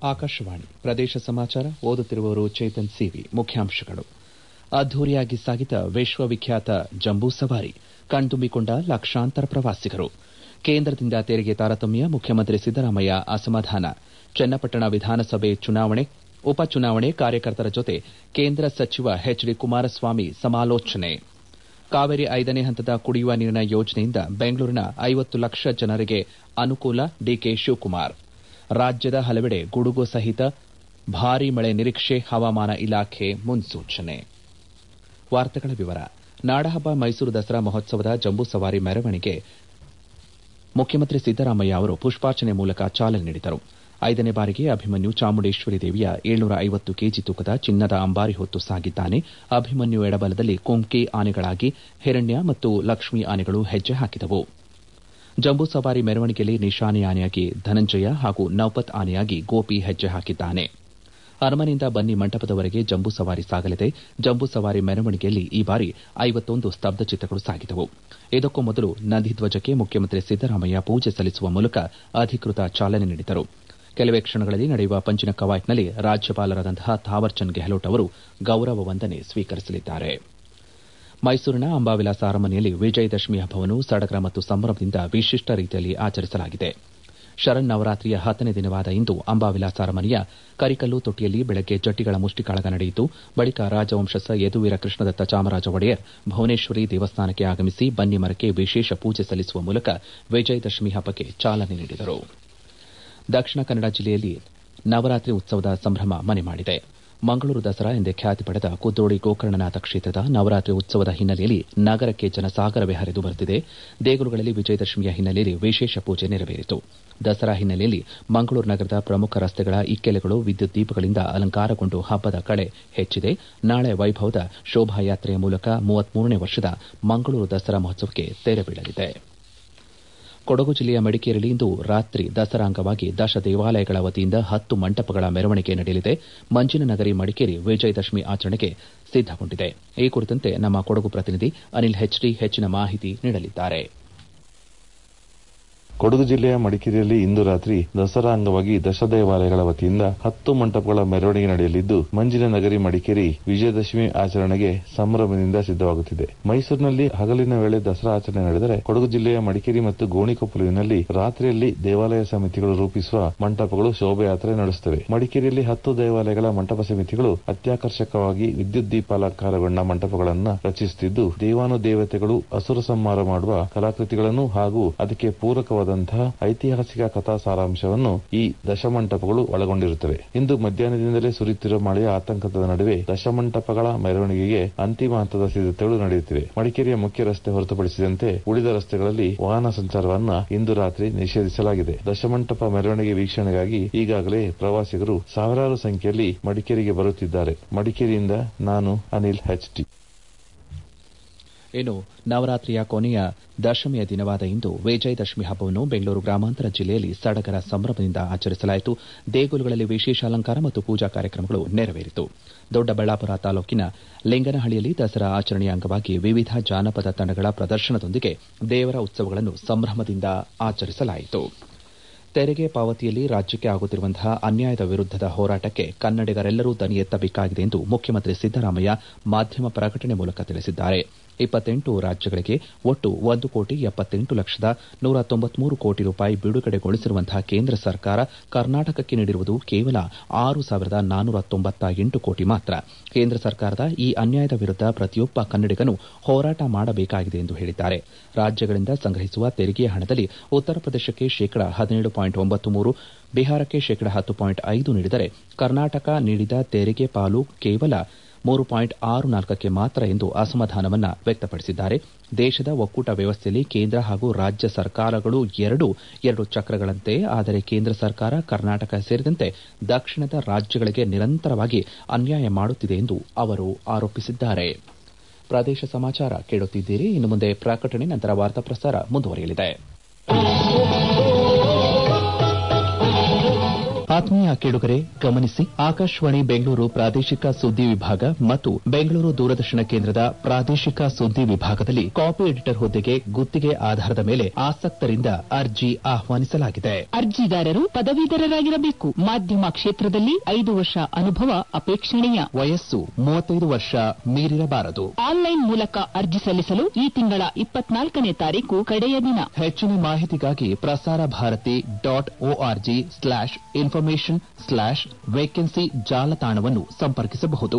ಆಕಾಶವಾಣಿ ಪ್ರದೇಶ ಸಮಾಚಾರ ಓದುತ್ತಿರುವವರು ಚೇತನ್ ಸಿವಿ ಮುಖ್ಯಾಂಶಗಳು ಅದ್ದೂರಿಯಾಗಿ ಸಾಗಿದ ವಿಶ್ವವಿಖ್ಯಾತ ಜಂಬೂ ಸವಾರಿ ಕಣ್ತುಂಬಿಕೊಂಡ ಲಕ್ಷಾಂತರ ಪ್ರವಾಸಿಗರು ಕೇಂದ್ರದಿಂದ ತೆರಿಗೆ ತಾರತಮ್ಯ ಮುಖ್ಯಮಂತ್ರಿ ಸಿದ್ದರಾಮಯ್ಯ ಅಸಮಾಧಾನ ಚನ್ನಪಟ್ಟಣ ವಿಧಾನಸಭೆ ಚುನಾವಣೆ ಉಪಚುನಾವಣೆ ಕಾರ್ಯಕರ್ತರ ಜೊತೆ ಕೇಂದ್ರ ಸಚಿವ ಎಚ್ ಡಿ ಕುಮಾರಸ್ವಾಮಿ ಸಮಾಲೋಚನೆ ಕಾವೇರಿ ಐದನೇ ಹಂತದ ಕುಡಿಯುವ ನೀರಿನ ಯೋಜನೆಯಿಂದ ಬೆಂಗಳೂರಿನ ಐವತ್ತು ಲಕ್ಷ ಜನರಿಗೆ ಅನುಕೂಲ ಡಿಕೆ ಶಿವಕುಮಾರ್ ರಾಜ್ಯದ ಹಲವೆಡೆ ಗುಡುಗು ಸಹಿತ ಭಾರೀ ಮಳೆ ನಿರೀಕ್ಷೆ ಹವಾಮಾನ ಇಲಾಖೆ ಮುನ್ಸೂಚನೆ ನಾಡಹಬ್ಬ ಮೈಸೂರು ದಸರಾ ಮಹೋತ್ಸವದ ಜಂಬೂ ಸವಾರಿ ಮೆರವಣಿಗೆ ಮುಖ್ಯಮಂತ್ರಿ ಸಿದ್ದರಾಮಯ್ಯ ಅವರು ಪುಷ್ಪಾರ್ಚನೆ ಮೂಲಕ ಚಾಲನೆ ನೀಡಿದರು ಐದನೇ ಬಾರಿಗೆ ಅಭಿಮನ್ಯು ಚಾಮುಂಡೇಶ್ವರಿ ದೇವಿಯ ಏಳ್ನೂರ ಐವತ್ತು ಕೆಜಿ ತೂಕದ ಚಿನ್ನದ ಅಂಬಾರಿ ಹೊತ್ತು ಸಾಗಿದ್ದಾನೆ ಅಭಿಮನ್ಯು ಎಡಬಲದಲ್ಲಿ ಕುಮ್ಕಿ ಆನೆಗಳಾಗಿ ಹಿರಣ್ಯ ಮತ್ತು ಲಕ್ಷ್ಮೀ ಆನೆಗಳು ಹೆಜ್ಜೆ ಹಾಕಿದವು ಜಂಬೂ ಸವಾರಿ ಮೆರವಣಿಗೆಯಲ್ಲಿ ನಿಶಾನೆ ಆನೆಯಾಗಿ ಧನಂಜಯ ಹಾಗೂ ನೌಪತ್ ಆನೆಯಾಗಿ ಗೋಪಿ ಹೆಜ್ಜೆ ಹಾಕಿದ್ದಾನೆ ಅರಮನೆಯಿಂದ ಬನ್ನಿ ಮಂಟಪದವರೆಗೆ ಜಂಬೂ ಸವಾರಿ ಸಾಗಲಿದೆ ಜಂಬೂ ಸವಾರಿ ಮೆರವಣಿಗೆಯಲ್ಲಿ ಈ ಬಾರಿ ಐವತ್ತೊಂದು ಸ್ತಬ್ಧಚಿತ್ರಗಳು ಸಾಗಿದವು ಇದಕ್ಕೂ ಮೊದಲು ನಂದಿಧ್ವಜಕ್ಕೆ ಮುಖ್ಯಮಂತ್ರಿ ಸಿದ್ದರಾಮಯ್ಯ ಪೂಜೆ ಸಲ್ಲಿಸುವ ಮೂಲಕ ಅಧಿಕೃತ ಚಾಲನೆ ನೀಡಿದರು ಕೆಲವೇ ಕ್ಷಣಗಳಲ್ಲಿ ನಡೆಯುವ ಪಂಚಿನ ಕವಾಯತ್ನಲ್ಲಿ ರಾಜ್ಯಪಾಲರಾದಂತಹ ಥಾವರ್ಚಂದ್ ಗೆಹ್ಲೋಟ್ ಅವರು ಗೌರವ ವಂದನೆ ಸ್ವೀಕರಿಸಲಿದ್ದಾರೆ ಮೈಸೂರಿನ ಅಂಬಾವಿಲಾಸ ಅರಮನೆಯಲ್ಲಿ ವಿಜಯದಶಮಿ ಹಬ್ಬವನ್ನು ಸಡಗರ ಮತ್ತು ಸಂಭ್ರಮದಿಂದ ವಿಶಿಷ್ಟ ರೀತಿಯಲ್ಲಿ ಆಚರಿಸಲಾಗಿದೆ ಶರನ್ನವರಾತ್ರಿಯ ಹತ್ತನೇ ದಿನವಾದ ಇಂದು ಅಂಬಾವಿಲಾಸ ಅರಮನೆಯ ಕರಿಕಲ್ಲು ತೊಟ್ಟಿಯಲ್ಲಿ ಬೆಳಗ್ಗೆ ಜಟ್ಟಿಗಳ ಮುಷ್ಟಿಕಾಳಗ ನಡೆಯಿತು ಬಳಿಕ ರಾಜವಂಶಸ್ಥ ಯದುವೀರ ಕೃಷ್ಣದತ್ತ ಚಾಮರಾಜ ಒಡೆಯರ್ ಭುವನೇಶ್ವರಿ ದೇವಸ್ಥಾನಕ್ಕೆ ಆಗಮಿಸಿ ಬನ್ನಿ ಮರಕ್ಕೆ ವಿಶೇಷ ಪೂಜೆ ಸಲ್ಲಿಸುವ ಮೂಲಕ ವಿಜಯದಶಮಿ ಹಬ್ಬಕ್ಕೆ ಚಾಲನೆ ನೀಡಿದರು ದಕ್ಷಿಣ ಕನ್ನಡ ಜಿಲ್ಲೆಯಲ್ಲಿ ನವರಾತ್ರಿ ಉತ್ಸವದ ಸಂಭ್ರಮ ಮನೆ ಮಾಡಿದೆ ಮಂಗಳೂರು ದಸರಾ ಎಂದೇ ಖ್ಯಾತಿ ಪಡೆದ ಕುದ್ರೋಳಿ ಗೋಕರ್ಣನಾಥ ಕ್ಷೇತ್ರದ ನವರಾತ್ರಿ ಉತ್ಸವದ ಹಿನ್ನೆಲೆಯಲ್ಲಿ ನಗರಕ್ಕೆ ಜನಸಾಗರವೇ ಹರಿದು ಬರುತ್ತಿದೆ ದೇಗುಲಗಳಲ್ಲಿ ವಿಜಯದಶಮಿಯ ಹಿನ್ನೆಲೆಯಲ್ಲಿ ವಿಶೇಷ ಪೂಜೆ ನೆರವೇರಿತು ದಸರಾ ಹಿನ್ನೆಲೆಯಲ್ಲಿ ಮಂಗಳೂರು ನಗರದ ಪ್ರಮುಖ ರಸ್ತೆಗಳ ಇಕ್ಕೆಲೆಗಳು ವಿದ್ಯುತ್ ದೀಪಗಳಿಂದ ಅಲಂಕಾರಗೊಂಡು ಹಬ್ಬದ ಕಳೆ ಹೆಚ್ಚಿದೆ ನಾಳೆ ವೈಭವದ ಶೋಭಾಯಾತ್ರೆಯ ಮೂಲಕ ಮೂವತ್ಮೂರನೇ ವರ್ಷದ ಮಂಗಳೂರು ದಸರಾ ಮಹೋತ್ಸವಕ್ಕೆ ತೆರೆ ಬೀಳಲಿದೆ ಕೊಡಗು ಜಿಲ್ಲೆಯ ಮಡಿಕೇರಿಯಲ್ಲಿ ಇಂದು ರಾತ್ರಿ ದಸರಾ ಅಂಗವಾಗಿ ದಶ ದೇವಾಲಯಗಳ ವತಿಯಿಂದ ಹತ್ತು ಮಂಟಪಗಳ ಮೆರವಣಿಗೆ ನಡೆಯಲಿದೆ ಮಂಜಿನ ನಗರಿ ಮಡಿಕೇರಿ ವಿಜಯದಶಮಿ ಆಚರಣೆಗೆ ಸಿದ್ದಗೊಂಡಿದೆ ಈ ಕುರಿತಂತೆ ನಮ್ಮ ಕೊಡಗು ಪ್ರತಿನಿಧಿ ಅನಿಲ್ ಹೆಚ್ಡಿ ಹೆಚ್ಚಿನ ಮಾಹಿತಿ ನೀಡಲಿದ್ದಾರೆ ಕೊಡಗು ಜಿಲ್ಲೆಯ ಮಡಿಕೇರಿಯಲ್ಲಿ ಇಂದು ರಾತ್ರಿ ದಸರಾ ಅಂಗವಾಗಿ ದಶ ದೇವಾಲಯಗಳ ವತಿಯಿಂದ ಹತ್ತು ಮಂಟಪಗಳ ಮೆರವಣಿಗೆ ನಡೆಯಲಿದ್ದು ಮಂಜಿನ ನಗರಿ ಮಡಿಕೇರಿ ವಿಜಯದಶಮಿ ಆಚರಣೆಗೆ ಸಂಭ್ರಮದಿಂದ ಸಿದ್ದವಾಗುತ್ತಿದೆ ಮೈಸೂರಿನಲ್ಲಿ ಹಗಲಿನ ವೇಳೆ ದಸರಾ ಆಚರಣೆ ನಡೆದರೆ ಕೊಡಗು ಜಿಲ್ಲೆಯ ಮಡಿಕೇರಿ ಮತ್ತು ಗೋಣಿಕೊಪ್ಪಲುವಿನಲ್ಲಿ ರಾತ್ರಿಯಲ್ಲಿ ದೇವಾಲಯ ಸಮಿತಿಗಳು ರೂಪಿಸುವ ಮಂಟಪಗಳು ಶೋಭಾಯಾತ್ರೆ ನಡೆಸುತ್ತವೆ ಮಡಿಕೇರಿಯಲ್ಲಿ ಹತ್ತು ದೇವಾಲಯಗಳ ಮಂಟಪ ಸಮಿತಿಗಳು ಅತ್ಯಾಕರ್ಷಕವಾಗಿ ವಿದ್ಯುತ್ ದೀಪಾಲಂಕಾರಗೊಂಡ ಮಂಟಪಗಳನ್ನು ರಚಿಸುತ್ತಿದ್ದು ದೇವಾನುದೇವತೆಗಳು ಅಸುರ ಸಂಹಾರ ಮಾಡುವ ಕಲಾಕೃತಿಗಳನ್ನು ಹಾಗೂ ಅದಕ್ಕೆ ಪೂರಕವಾದ ಐತಿಹಾಸಿಕ ಕಥಾ ಸಾರಾಂಶವನ್ನು ಈ ದಶಮಂಟಪಗಳು ಒಳಗೊಂಡಿರುತ್ತವೆ ಇಂದು ಮಧ್ಯಾಹ್ನದಿಂದಲೇ ಸುರಿಯುತ್ತಿರುವ ಮಳೆಯ ಆತಂಕದ ನಡುವೆ ದಶಮಂಟಪಗಳ ಮೆರವಣಿಗೆಗೆ ಅಂತಿಮ ಹಂತದ ಸಿದ್ದತೆಗಳು ನಡೆಯುತ್ತಿವೆ ಮಡಿಕೇರಿಯ ಮುಖ್ಯ ರಸ್ತೆ ಹೊರತುಪಡಿಸಿದಂತೆ ಉಳಿದ ರಸ್ತೆಗಳಲ್ಲಿ ವಾಹನ ಸಂಚಾರವನ್ನ ಇಂದು ರಾತ್ರಿ ನಿಷೇಧಿಸಲಾಗಿದೆ ದಶಮಂಟಪ ಮೆರವಣಿಗೆ ವೀಕ್ಷಣೆಗಾಗಿ ಈಗಾಗಲೇ ಪ್ರವಾಸಿಗರು ಸಾವಿರಾರು ಸಂಖ್ಯೆಯಲ್ಲಿ ಮಡಿಕೇರಿಗೆ ಬರುತ್ತಿದ್ದಾರೆ ಮಡಿಕೇರಿಯಿಂದ ನಾನು ಅನಿಲ್ ಹೆಚ್ಟಿ ಇನ್ನು ನವರಾತ್ರಿಯ ಕೊನೆಯ ದಶಮಿಯ ದಿನವಾದ ಇಂದು ವಿಜಯದಶಮಿ ಹಬ್ಬವನ್ನು ಬೆಂಗಳೂರು ಗ್ರಾಮಾಂತರ ಜಿಲ್ಲೆಯಲ್ಲಿ ಸಡಗರ ಸಂಭ್ರಮದಿಂದ ಆಚರಿಸಲಾಯಿತು ದೇಗುಲಗಳಲ್ಲಿ ವಿಶೇಷ ಅಲಂಕಾರ ಮತ್ತು ಪೂಜಾ ಕಾರ್ಯಕ್ರಮಗಳು ನೆರವೇರಿತು ದೊಡ್ಡಬಳ್ಳಾಪುರ ತಾಲೂಕಿನ ಲಿಂಗನಹಳ್ಳಿಯಲ್ಲಿ ದಸರಾ ಆಚರಣೆಯ ಅಂಗವಾಗಿ ವಿವಿಧ ಜಾನಪದ ತಂಡಗಳ ಪ್ರದರ್ಶನದೊಂದಿಗೆ ದೇವರ ಉತ್ಸವಗಳನ್ನು ಸಂಭ್ರಮದಿಂದ ಆಚರಿಸಲಾಯಿತು ತೆರಿಗೆ ಪಾವತಿಯಲ್ಲಿ ರಾಜ್ಯಕ್ಕೆ ಆಗುತ್ತಿರುವಂತಹ ಅನ್ಯಾಯದ ವಿರುದ್ದದ ಹೋರಾಟಕ್ಕೆ ಕನ್ನಡಿಗರೆಲ್ಲರೂ ದನಿ ಎತ್ತಬೇಕಾಗಿದೆ ಎಂದು ಮುಖ್ಯಮಂತ್ರಿ ಸಿದ್ದರಾಮಯ್ಯ ಮಾಧ್ಯಮ ಪ್ರಕಟಣೆ ಮೂಲಕ ತಿಳಿಸಿದ್ದಾರೆ ಇಪ್ಪತ್ತೆಂಟು ರಾಜ್ಯಗಳಿಗೆ ಒಟ್ಟು ಒಂದು ಕೋಟಿ ಎಪ್ಪತ್ತೆಂಟು ಲಕ್ಷದ ನೂರ ತೊಂಬತ್ಮೂರು ಕೋಟಿ ರೂಪಾಯಿ ಬಿಡುಗಡೆಗೊಳಿಸಿರುವಂತಹ ಕೇಂದ್ರ ಸರ್ಕಾರ ಕರ್ನಾಟಕಕ್ಕೆ ನೀಡಿರುವುದು ಕೇವಲ ಆರು ಸಾವಿರದ ನಾನ್ನೂರ ತೊಂಬತ್ತ ಎಂಟು ಕೋಟಿ ಮಾತ್ರ ಕೇಂದ್ರ ಸರ್ಕಾರದ ಈ ಅನ್ಯಾಯದ ವಿರುದ್ದ ಪ್ರತಿಯೊಬ್ಬ ಕನ್ನಡಿಗನು ಹೋರಾಟ ಮಾಡಬೇಕಾಗಿದೆ ಎಂದು ಹೇಳಿದ್ದಾರೆ ರಾಜ್ಯಗಳಿಂದ ಸಂಗ್ರಹಿಸುವ ತೆರಿಗೆಯ ಹಣದಲ್ಲಿ ಉತ್ತರ ಪ್ರದೇಶಕ್ಕೆ ಶೇಕಡ ಹದಿನೇಳು ಪಾಯಿಂಟ್ ಒಂಬತ್ತು ಮೂರು ಬಿಹಾರಕ್ಕೆ ಶೇಕಡ ಹತ್ತು ಪಾಯಿಂಟ್ ಐದು ನೀಡಿದರೆ ಕರ್ನಾಟಕ ನೀಡಿದ ತೆರಿಗೆ ಪಾಲು ಕೇವಲ ಮೂರು ಪಾಯಿಂಟ್ ಆರು ನಾಲ್ಕಕ್ಕೆ ಮಾತ್ರ ಎಂದು ಅಸಮಾಧಾನವನ್ನ ವ್ಯಕ್ತಪಡಿಸಿದ್ದಾರೆ ದೇಶದ ಒಕ್ಕೂಟ ವ್ಯವಸ್ಥೆಯಲ್ಲಿ ಕೇಂದ್ರ ಹಾಗೂ ರಾಜ್ಯ ಸರ್ಕಾರಗಳು ಎರಡೂ ಎರಡು ಚಕ್ರಗಳಂತೆ ಆದರೆ ಕೇಂದ್ರ ಸರ್ಕಾರ ಕರ್ನಾಟಕ ಸೇರಿದಂತೆ ದಕ್ಷಿಣದ ರಾಜ್ಯಗಳಿಗೆ ನಿರಂತರವಾಗಿ ಅನ್ಯಾಯ ಮಾಡುತ್ತಿದೆ ಎಂದು ಅವರು ಆರೋಪಿಸಿದ್ದಾರೆ ಪ್ರದೇಶ ಸಮಾಚಾರ ಕೇಳುತ್ತಿದ್ದೀರಿ ಇನ್ನು ಮುಂದೆ ಪ್ರಕಟಣೆ ನಂತರ ವಾರ್ತಾ ಪ್ರಸಾರ ಮುಂದುವರಿಯಲಿದೆ ಆತ್ಮೀಯ ಕೇಳುಗರೆ ಗಮನಿಸಿ ಆಕಾಶವಾಣಿ ಬೆಂಗಳೂರು ಪ್ರಾದೇಶಿಕ ಸುದ್ದಿ ವಿಭಾಗ ಮತ್ತು ಬೆಂಗಳೂರು ದೂರದರ್ಶನ ಕೇಂದ್ರದ ಪ್ರಾದೇಶಿಕ ಸುದ್ದಿ ವಿಭಾಗದಲ್ಲಿ ಕಾಪಿ ಎಡಿಟರ್ ಹುದ್ದೆಗೆ ಗುತ್ತಿಗೆ ಆಧಾರದ ಮೇಲೆ ಆಸಕ್ತರಿಂದ ಅರ್ಜಿ ಆಹ್ವಾನಿಸಲಾಗಿದೆ ಅರ್ಜಿದಾರರು ಪದವೀಧರರಾಗಿರಬೇಕು ಮಾಧ್ಯಮ ಕ್ಷೇತ್ರದಲ್ಲಿ ಐದು ವರ್ಷ ಅನುಭವ ಅಪೇಕ್ಷಣೀಯ ವಯಸ್ಸು ಮೂವತ್ತೈದು ವರ್ಷ ಮೀರಿರಬಾರದು ಆನ್ಲೈನ್ ಮೂಲಕ ಅರ್ಜಿ ಸಲ್ಲಿಸಲು ಈ ತಿಂಗಳ ಇಪ್ಪತ್ನಾಲ್ಕನೇ ತಾರೀಕು ಕಡೆಯ ದಿನ ಹೆಚ್ಚಿನ ಮಾಹಿತಿಗಾಗಿ Prasar Bharati dot org slash information slash vacancy ಜಾಲತಾಣವನ್ನು ಸಂಪರ್ಕಿಸಬಹುದು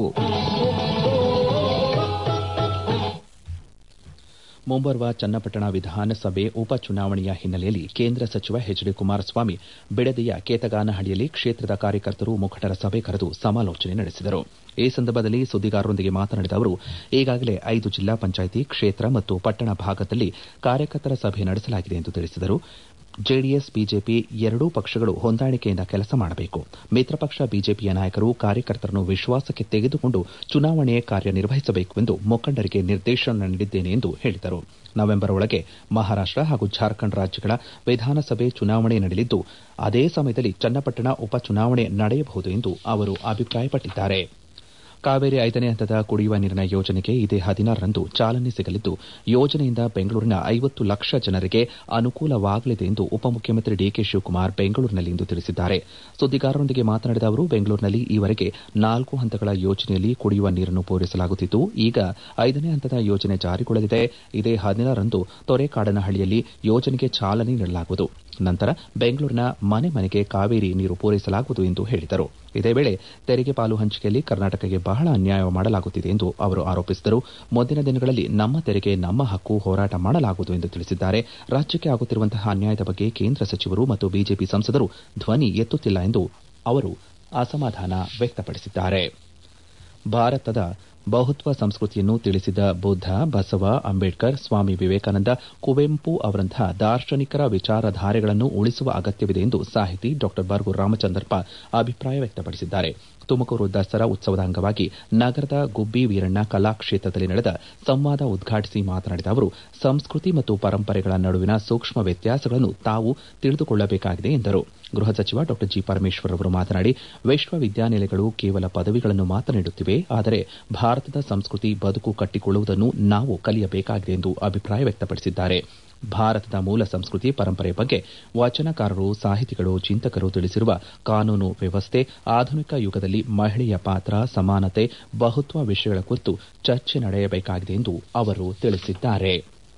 ಮುಂಬರುವ ಚನ್ನಪಟ್ಟಣ ವಿಧಾನಸಭೆ ಉಪಚುನಾವಣೆಯ ಹಿನ್ನೆಲೆಯಲ್ಲಿ ಕೇಂದ್ರ ಸಚಿವ ಎಚ್ ಡಿ ಕುಮಾರಸ್ವಾಮಿ ಬಿಡದಿಯ ಕೇತಗಾನಹಳ್ಳಿಯಲ್ಲಿ ಕ್ಷೇತ್ರದ ಕಾರ್ಯಕರ್ತರು ಮುಖಂಡರ ಸಭೆ ಕರೆದು ಸಮಾಲೋಚನೆ ನಡೆಸಿದರು ಈ ಸಂದರ್ಭದಲ್ಲಿ ಸುದ್ದಿಗಾರರೊಂದಿಗೆ ಮಾತನಾಡಿದ ಅವರು ಈಗಾಗಲೇ ಐದು ಜಿಲ್ಲಾ ಪಂಚಾಯಿತಿ ಕ್ಷೇತ್ರ ಮತ್ತು ಪಟ್ಟಣ ಭಾಗದಲ್ಲಿ ಕಾರ್ಯಕರ್ತರ ಸಭೆ ನಡೆಸಲಾಗಿದೆ ಎಂದು ತಿಳಿಸಿದರು ಜೆಡಿಎಸ್ ಬಿಜೆಪಿ ಎರಡೂ ಪಕ್ಷಗಳು ಹೊಂದಾಣಿಕೆಯಿಂದ ಕೆಲಸ ಮಾಡಬೇಕು ಮಿತ್ರ ಪಕ್ಷ ಬಿಜೆಪಿಯ ನಾಯಕರು ಕಾರ್ಯಕರ್ತರನ್ನು ವಿಶ್ವಾಸಕ್ಕೆ ತೆಗೆದುಕೊಂಡು ಚುನಾವಣೆ ಕಾರ್ಯನಿರ್ವಹಿಸಬೇಕು ಎಂದು ಮುಖಂಡರಿಗೆ ನಿರ್ದೇಶನ ನೀಡಿದ್ದೇನೆ ಎಂದು ಹೇಳಿದರು ನವೆಂಬರ್ ಒಳಗೆ ಮಹಾರಾಷ್ಟ ಹಾಗೂ ಜಾರ್ಖಂಡ್ ರಾಜ್ಯಗಳ ವಿಧಾನಸಭೆ ಚುನಾವಣೆ ನಡೆಯಲಿದ್ದು ಅದೇ ಸಮಯದಲ್ಲಿ ಚನ್ನಪಟ್ಟಣ ಉಪಚುನಾವಣೆ ನಡೆಯಬಹುದು ಎಂದು ಅವರು ಅಭಿಪ್ರಾಯಪಟ್ಟಿದ್ದಾರೆ ಕಾವೇರಿ ಐದನೇ ಹಂತದ ಕುಡಿಯುವ ನೀರಿನ ಯೋಜನೆಗೆ ಇದೇ ಹದಿನಾರರಂದು ಚಾಲನೆ ಸಿಗಲಿದ್ದು ಯೋಜನೆಯಿಂದ ಬೆಂಗಳೂರಿನ ಐವತ್ತು ಲಕ್ಷ ಜನರಿಗೆ ಅನುಕೂಲವಾಗಲಿದೆ ಎಂದು ಉಪಮುಖ್ಯಮಂತ್ರಿ ಡಿಕೆ ಶಿವಕುಮಾರ್ ಬೆಂಗಳೂರಿನಲ್ಲಿಂದು ತಿಳಿಸಿದ್ದಾರೆ ಸುದ್ದಿಗಾರರೊಂದಿಗೆ ಮಾತನಾಡಿದ ಅವರು ಬೆಂಗಳೂರಿನಲ್ಲಿ ಈವರೆಗೆ ನಾಲ್ಕು ಹಂತಗಳ ಯೋಜನೆಯಲ್ಲಿ ಕುಡಿಯುವ ನೀರನ್ನು ಪೂರೈಸಲಾಗುತ್ತಿದ್ದು ಈಗ ಐದನೇ ಹಂತದ ಯೋಜನೆ ಜಾರಿಗೊಳ್ಳಲಿದೆ ಇದೇ ಹದಿನಾರರಂದು ತೊರೆಕಾಡನಹಳ್ಳಿಯಲ್ಲಿ ಯೋಜನೆಗೆ ಚಾಲನೆ ನೀಡಲಾಗುವುದು ನಂತರ ಬೆಂಗಳೂರಿನ ಮನೆ ಮನೆಗೆ ಕಾವೇರಿ ನೀರು ಪೂರೈಸಲಾಗುವುದು ಎಂದು ಹೇಳಿದರು ಇದೇ ವೇಳೆ ತೆರಿಗೆ ಪಾಲು ಹಂಚಿಕೆಯಲ್ಲಿ ಕರ್ನಾಟಕಕ್ಕೆ ಬಹಳ ಅನ್ಯಾಯ ಮಾಡಲಾಗುತ್ತಿದೆ ಎಂದು ಅವರು ಆರೋಪಿಸಿದರು ಮುಂದಿನ ದಿನಗಳಲ್ಲಿ ನಮ್ಮ ತೆರಿಗೆ ನಮ್ಮ ಹಕ್ಕು ಹೋರಾಟ ಮಾಡಲಾಗುವುದು ಎಂದು ತಿಳಿಸಿದ್ದಾರೆ ರಾಜ್ಯಕ್ಕೆ ಆಗುತ್ತಿರುವಂತಹ ಅನ್ಯಾಯದ ಬಗ್ಗೆ ಕೇಂದ್ರ ಸಚಿವರು ಮತ್ತು ಬಿಜೆಪಿ ಸಂಸದರು ಧ್ವನಿ ಎತ್ತುತ್ತಿಲ್ಲ ಎಂದು ಅವರು ಅಸಮಾಧಾನ ವ್ಯಕ್ತಪಡಿಸಿದ್ದಾರೆ ಭಾರತದ ಬಹುತ್ವ ಸಂಸ್ಕೃತಿಯನ್ನು ತಿಳಿಸಿದ ಬುದ್ಧ ಬಸವ ಅಂಬೇಡ್ಕರ್ ಸ್ವಾಮಿ ವಿವೇಕಾನಂದ ಕುವೆಂಪು ಅವರಂತಹ ದಾರ್ಶನಿಕರ ವಿಚಾರಧಾರೆಗಳನ್ನು ಉಳಿಸುವ ಅಗತ್ಯವಿದೆ ಎಂದು ಸಾಹಿತಿ ಡಾ ಬರ್ಗು ರಾಮಚಂದ್ರಪ್ಪ ಅಭಿಪ್ರಾಯ ವ್ಯಕ್ತಪಡಿಸಿದ್ದಾರೆ ತುಮಕೂರು ದಸರಾ ಉತ್ಸವದ ಅಂಗವಾಗಿ ನಗರದ ಗುಬ್ಬಿ ವೀರಣ್ಣ ಕಲಾಕ್ಷೇತ್ರದಲ್ಲಿ ನಡೆದ ಸಂವಾದ ಉದ್ಘಾಟಿಸಿ ಮಾತನಾಡಿದ ಅವರು ಸಂಸ್ಕೃತಿ ಮತ್ತು ಪರಂಪರೆಗಳ ನಡುವಿನ ಸೂಕ್ಷ್ಮ ವ್ಯತ್ಯಾಸಗಳನ್ನು ತಾವು ತಿಳಿದುಕೊಳ್ಳಬೇಕಾಗಿದೆ ಎಂದರು ಗೃಹ ಸಚಿವ ಡಾ ಜಿ ಪರಮೇಶ್ವರ್ ಅವರು ಮಾತನಾಡಿ ವಿಶ್ವವಿದ್ಯಾನಿಲಯಗಳು ಕೇವಲ ಪದವಿಗಳನ್ನು ಮಾತ್ರ ನೀಡುತ್ತಿವೆ ಆದರೆ ಭಾರತದ ಸಂಸ್ಕೃತಿ ಬದುಕು ಕಟ್ಟಿಕೊಳ್ಳುವುದನ್ನು ನಾವು ಕಲಿಯಬೇಕಾಗಿದೆ ಎಂದು ಅಭಿಪ್ರಾಯ ವ್ಯಕ್ತಪಡಿಸಿದ್ದಾರೆ ಭಾರತದ ಮೂಲ ಸಂಸ್ಕೃತಿ ಪರಂಪರೆ ಬಗ್ಗೆ ವಚನಕಾರರು ಸಾಹಿತಿಗಳು ಚಿಂತಕರು ತಿಳಿಸಿರುವ ಕಾನೂನು ವ್ಯವಸ್ಥೆ ಆಧುನಿಕ ಯುಗದಲ್ಲಿ ಮಹಿಳೆಯ ಪಾತ್ರ ಸಮಾನತೆ ಬಹುತ್ವ ವಿಷಯಗಳ ಕುರಿತು ಚರ್ಚೆ ನಡೆಯಬೇಕಾಗಿದೆ ಎಂದು ಅವರು ತಿಳಿಸಿದ್ದಾರೆ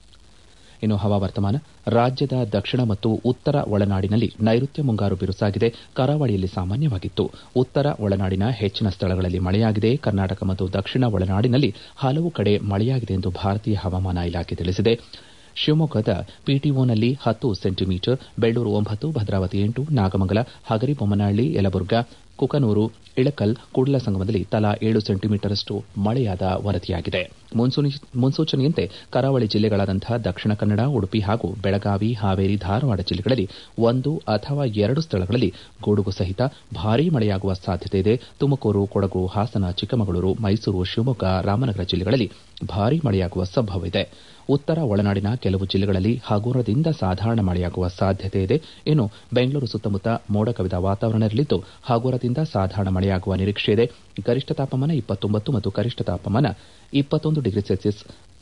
ಇನ್ನು ಹವಾವರ್ತಮಾನ ರಾಜ್ಯದ ದಕ್ಷಿಣ ಮತ್ತು ಉತ್ತರ ಒಳನಾಡಿನಲ್ಲಿ ನೈಋತ್ಯ ಮುಂಗಾರು ಬಿರುಸಾಗಿದೆ ಕರಾವಳಿಯಲ್ಲಿ ಸಾಮಾನ್ಯವಾಗಿತ್ತು ಉತ್ತರ ಒಳನಾಡಿನ ಹೆಚ್ಚಿನ ಸ್ಥಳಗಳಲ್ಲಿ ಮಳೆಯಾಗಿದೆ ಕರ್ನಾಟಕ ಮತ್ತು ದಕ್ಷಿಣ ಒಳನಾಡಿನಲ್ಲಿ ಹಲವು ಕಡೆ ಮಳೆಯಾಗಿದೆ ಎಂದು ಭಾರತೀಯ ಹವಾಮಾನ ಇಲಾಖೆ ತಿಳಿಸಿದೆ ಶಿವಮೊಗ್ಗದ ಪಿಟಿಒನಲ್ಲಿ ಹತ್ತು ಸೆಂಟಿಮೀಟರ್ ಬೆಳ್ಳೂರು ಒಂಬತ್ತು ಭದ್ರಾವತಿ ಎಂಟು ನಾಗಮಂಗಲ ಹಗರಿಬೊಮ್ಮನಹಳ್ಳಿ ಯಲಬುರ್ಗಾ ಕುಕನೂರು ಇಳಕಲ್ ಕೂಡಲಸಂಗಮದಲ್ಲಿ ತಲಾ ಏಳು ಸೆಂಟಿಮೀಟರ್ಷ್ಟು ಮಳೆಯಾದ ವರದಿಯಾಗಿದೆ ಮುನ್ಸೂಚನೆಯಂತೆ ಕರಾವಳಿ ಜಿಲ್ಲೆಗಳಾದಂತಹ ದಕ್ಷಿಣ ಕನ್ನಡ ಉಡುಪಿ ಹಾಗೂ ಬೆಳಗಾವಿ ಹಾವೇರಿ ಧಾರವಾಡ ಜಿಲ್ಲೆಗಳಲ್ಲಿ ಒಂದು ಅಥವಾ ಎರಡು ಸ್ಥಳಗಳಲ್ಲಿ ಗುಡುಗು ಸಹಿತ ಭಾರೀ ಮಳೆಯಾಗುವ ಸಾಧ್ಯತೆ ಇದೆ ತುಮಕೂರು ಕೊಡಗು ಹಾಸನ ಚಿಕ್ಕಮಗಳೂರು ಮೈಸೂರು ಶಿವಮೊಗ್ಗ ರಾಮನಗರ ಜಿಲ್ಲೆಗಳಲ್ಲಿ ಭಾರೀ ಮಳೆಯಾಗುವ ಸಂಭವವಿದೆ ಉತ್ತರ ಒಳನಾಡಿನ ಕೆಲವು ಜಿಲ್ಲೆಗಳಲ್ಲಿ ಹಗುರದಿಂದ ಸಾಧಾರಣ ಮಳೆಯಾಗುವ ಸಾಧ್ಯತೆ ಇದೆ ಇನ್ನು ಬೆಂಗಳೂರು ಸುತ್ತಮುತ್ತ ಮೋಡ ಕವಿದ ವಾತಾವರಣ ಇರಲಿದ್ದು ಹಗುರದಿಂದ ಸಾಧಾರಣ ಮಳೆಯಾಗುವ ನಿರೀಕ್ಷೆ ಇದೆ ಗರಿಷ್ಠ ತಾಪಮಾನ ಇಪ್ಪತ್ತೊಂಬತ್ತು ಮತ್ತು ಕನಿಷ್ಠ ತಾಪಮಾನ ಇಪ್ಪತ್ತೊಂದು ಡಿಗ್ರಿ ಸೆಲ್ಸಿಯಸ್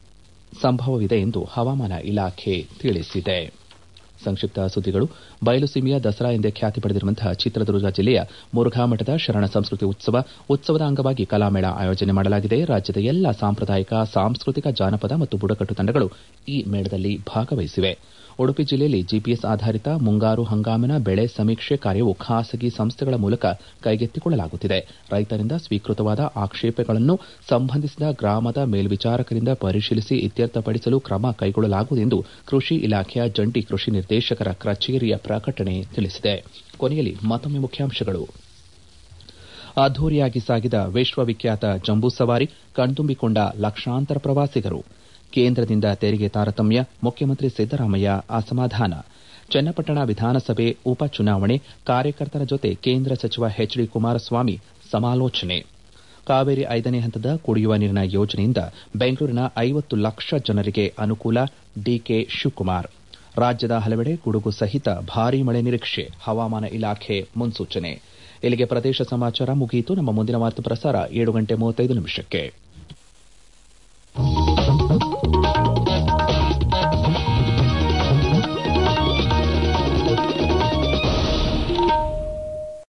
ಸಂಭವವಿದೆ ಎಂದು ಹವಾಮಾನ ಇಲಾಖೆ ತಿಳಿಸಿದೆ ಸಂಕ್ಷಿಪ್ತ ಸುದ್ದಿಗಳು ಬಯಲುಸೀಮೆಯ ದಸರಾ ಎಂದೇ ಖ್ಯಾತಿ ಪಡೆದಿರುವಂತಹ ಚಿತ್ರದುರ್ಗ ಜಿಲ್ಲೆಯ ಮುರುಘಾಮಠದ ಶರಣ ಸಂಸ್ಕೃತಿ ಉತ್ಸವ ಉತ್ಸವದ ಅಂಗವಾಗಿ ಕಲಾಮೇಳ ಆಯೋಜನೆ ಮಾಡಲಾಗಿದೆ ರಾಜ್ಯದ ಎಲ್ಲ ಸಾಂಪ್ರದಾಯಿಕ ಸಾಂಸ್ಕೃತಿಕ ಜಾನಪದ ಮತ್ತು ಬುಡಕಟ್ಟು ತಂಡಗಳು ಈ ಮೇಳದಲ್ಲಿ ಭಾಗವಹಿಸಿವೆ ಉಡುಪಿ ಜಿಲ್ಲೆಯಲ್ಲಿ ಜಿಪಿಎಸ್ ಆಧಾರಿತ ಮುಂಗಾರು ಹಂಗಾಮಿನ ಬೆಳೆ ಸಮೀಕ್ಷೆ ಕಾರ್ಯವು ಖಾಸಗಿ ಸಂಸ್ಥೆಗಳ ಮೂಲಕ ಕೈಗೆತ್ತಿಕೊಳ್ಳಲಾಗುತ್ತಿದೆ ರೈತರಿಂದ ಸ್ವೀಕೃತವಾದ ಆಕ್ಷೇಪಗಳನ್ನು ಸಂಬಂಧಿಸಿದ ಗ್ರಾಮದ ಮೇಲ್ವಿಚಾರಕರಿಂದ ಪರಿಶೀಲಿಸಿ ಇತ್ಯರ್ಥಪಡಿಸಲು ಕ್ರಮ ಕೈಗೊಳ್ಳಲಾಗುವುದು ಎಂದು ಕೃಷಿ ಇಲಾಖೆಯ ಜಂಟಿ ಕೃಷಿ ನಿರ್ದೇಶಕರ ಕಚೇರಿಯ ಪ್ರಕಟಣೆ ತಿಳಿಸಿದೆ ಕೊನೆಯಲ್ಲಿ ಮತ್ತೊಮ್ಮೆ ಮುಖ್ಯಾಂಶಗಳು ಅದ್ದೂರಿಯಾಗಿ ಸಾಗಿದ ವಿಶ್ವವಿಖ್ಯಾತ ಜಂಬೂ ಸವಾರಿ ಕಣ್ತುಂಬಿಕೊಂಡ ಲಕ್ಷಾಂತರ ಪ್ರವಾಸಿಗರು ಕೇಂದ್ರದಿಂದ ತೆರಿಗೆ ತಾರತಮ್ಯ ಮುಖ್ಯಮಂತ್ರಿ ಸಿದ್ದರಾಮಯ್ಯ ಅಸಮಾಧಾನ ಚನ್ನಪಟ್ಟಣ ವಿಧಾನಸಭೆ ಉಪಚುನಾವಣೆ ಕಾರ್ಯಕರ್ತರ ಜೊತೆ ಕೇಂದ್ರ ಸಚಿವ ಎಚ್ ಡಿ ಕುಮಾರಸ್ವಾಮಿ ಸಮಾಲೋಚನೆ ಕಾವೇರಿ ಐದನೇ ಹಂತದ ಕುಡಿಯುವ ನೀರಿನ ಯೋಜನೆಯಿಂದ ಬೆಂಗಳೂರಿನ ಐವತ್ತು ಲಕ್ಷ ಜನರಿಗೆ ಅನುಕೂಲ ಡಿಕೆ ಶಿವಕುಮಾರ್ ರಾಜ್ಯದ ಹಲವೆಡೆ ಗುಡುಗು ಸಹಿತ ಭಾರೀ ಮಳೆ ನಿರೀಕ್ಷೆ ಹವಾಮಾನ ಇಲಾಖೆ ಮುನ್ಸೂಚನೆ ಇಲ್ಲಿಗೆ ಪ್ರದೇಶ ಸಮಾಚಾರ ಮುಗಿಯಿತು ನಮ್ಮ ಮುಂದಿನ ವಾರ್ತಾ ಪ್ರಸಾರ ಏಳು ಗಂಟೆ ಮೂವತ್ತೈದು ನಿಮಿಷಕ್ಕೆ